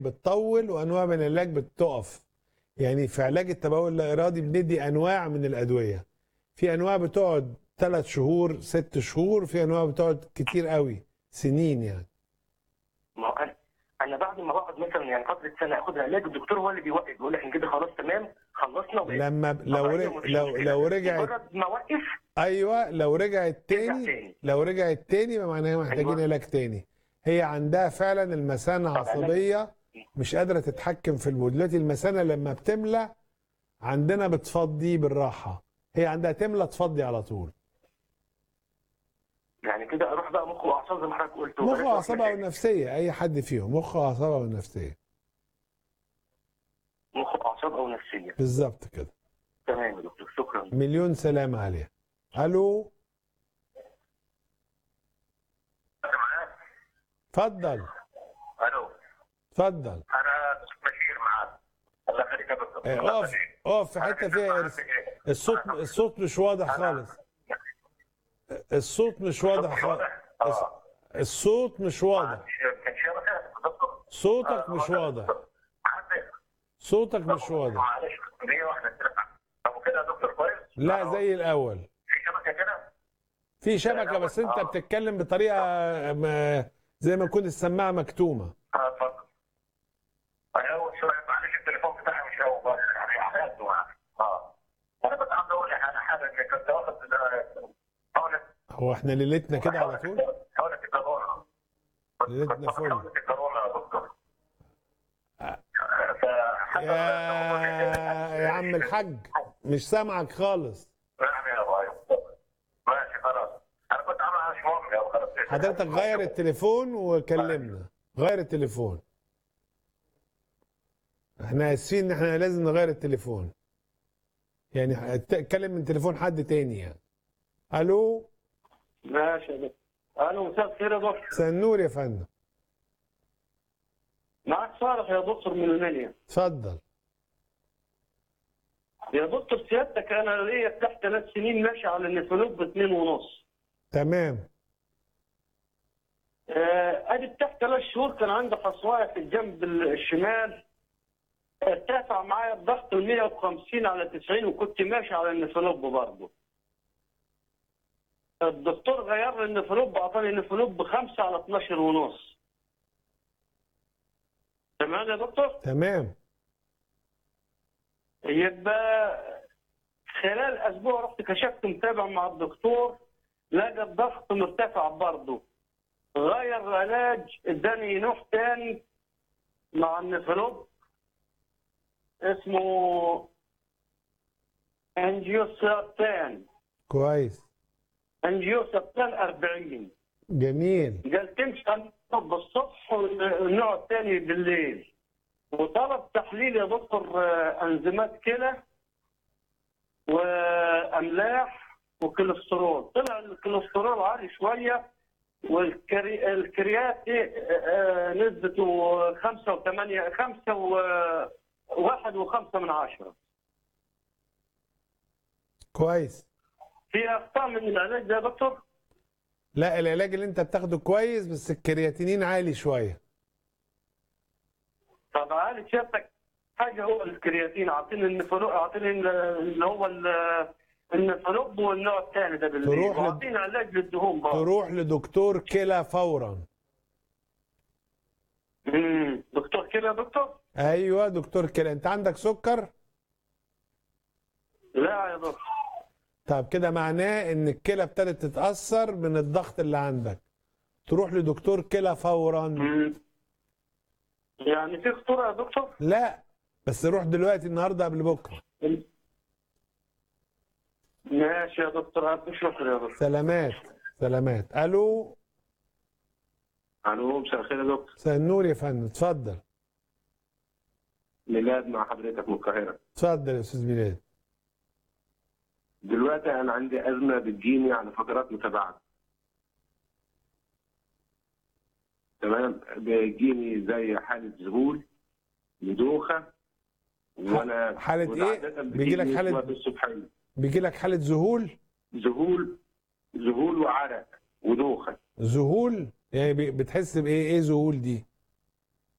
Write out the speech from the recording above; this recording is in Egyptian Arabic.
بتطول وانواع من العلاج بتقف يعني في علاج التبول اللا ارادي بندي انواع من الادويه في انواع بتقعد ثلاث شهور ست شهور في انواع بتقعد كتير قوي سنين يعني ما هو انا انا بعد ما بقعد مثلا يعني فتره سنه اخد علاج الدكتور هو اللي بيوقف بيقول لك ان كده خلاص تمام خلصنا وبقيت لما ب- لو طبعاً ر- مفيش لو مشكلة. لو رجعت مجرد ما اوقف ايوه لو رجعت ترجع تاني تاني. لو رجعت تاني يبقى معناها محتاجين أيوة. علاج تاني هي عندها فعلا المثانه طب علاج- عصبيه مش قادره تتحكم في البول دلوقتي المثانه لما بتملى عندنا بتفضي بالراحه هي عندها تملى تفضي على طول يعني كده اروح بقى مخ واعصاب زي ما حضرتك قلت مخ وبلاش واعصابها مشاكل. والنفسيه اي حد فيهم مخ واعصابها والنفسيه مخ واعصاب او نفسيه بالظبط كده تمام يا دكتور شكرا مليون سلام عليها الو اتفضل الو اتفضل انا بشير معاك الله يخليك يا دكتور اه، الله اقف يخليك. اقف في حته فيها أنا إرس... عندي- الصوت الصوت مش واضح خالص الصوت مش واضح مش خالص واضح؟ اه الصوت مش واضح كان شبكه يا دكتور صوتك مش واضح صوتك مش واضح معلش دقيقه واحده كده طب كده يا دكتور كويس لا ألو؟ زي الاول في شبكه كده في شبكه بس انت آه. بتتكلم بطريقه ما زي ما تكون السماعه مكتومه اه اتفضل انا اول شويه معلش التليفون بتاعي مش قوي بس يعني عملته معاك اه انا بس عم اقول لك على حاجه إني كنت واخد حوالي هو احنا ليلتنا كده على طول حوالي الكورونا ليلتنا كنت فل. حوالي الكورونا يا دكتور يا يا عم الحاج مش سامعك خالص نعم يا ابو ماشي خلاص انا كنت عامل مش مهم يا خلاص حضرتك غير التليفون وكلمنا غير التليفون احنا اسفين ان احنا لازم نغير التليفون يعني اتكلم من تليفون حد تاني يعني الو ماشي يا دكتور الو مساء الخير يا دكتور سنور يا فندم معك صالح يا دكتور من المنيا اتفضل يا دكتور سيادتك انا ليا تحت ثلاث سنين ماشي على النفلوب باثنين ونص تمام آه، ادي تحت ثلاث شهور كان عندي حصوايه في الجنب الشمال ارتفع معايا الضغط ال 150 على 90 وكنت ماشي على النفلوب برضه الدكتور غير لي النفلوب اعطاني النفلوب بخمسه على 12 ونص تمام يا دكتور؟ تمام يبقى خلال اسبوع رحت كشفت متابع مع الدكتور لقى الضغط مرتفع برضه غير علاج اداني نوع تاني مع النفلوب اسمه انجيوسابتان كويس انجيوسابتان 40 جميل قال تمشي النفلوب الصبح والنوع الثاني بالليل وطلب تحليل يا دكتور آه، انزيمات كلى واملاح وكوليسترول طلع الكوليسترول عالي شويه والكريات نسبته خمسة وثمانية خمسة و واحد وخمسة من عشرة كويس في أخطاء من العلاج ده يا دكتور؟ لا العلاج اللي انت بتاخده كويس بس الكرياتينين عالي شويه طب عالي سيادتك حاجة هو الكرياتين أعطيني النفلوب أعطيني اللي هو ال- النفلوب والنوع الثاني ده بالليل تروح لل- وأعطيني علاج للدهون برضه تروح لدكتور كلى فورا مم. دكتور كده يا دكتور؟ ايوه دكتور كلى انت عندك سكر لا يا دكتور طب كده معناه ان الكلى ابتدت تتاثر من الضغط اللي عندك تروح لدكتور كلى فورا مم. يعني في خطورة يا دكتور؟ لا بس روح دلوقتي النهارده قبل بكره ماشي يا دكتور ألف شكر يا دكتور سلامات سلامات الو الو مساء الخير يا دكتور مساء النور يا فندم اتفضل ميلاد مع حضرتك من القاهره اتفضل يا استاذ ميلاد دلوقتي انا عندي ازمه بتجيني على فترات متباعده تمام بيجيني زي حاله ذهول ودوخه وانا حالة وده إيه؟ عادة بيجي لك بتجيني حالة- وقت الصبحيه بيجي لك حاله ذهول ذهول ذهول وعرق ودوخه ذهول يعني بي- بتحس بايه ايه ذهول دي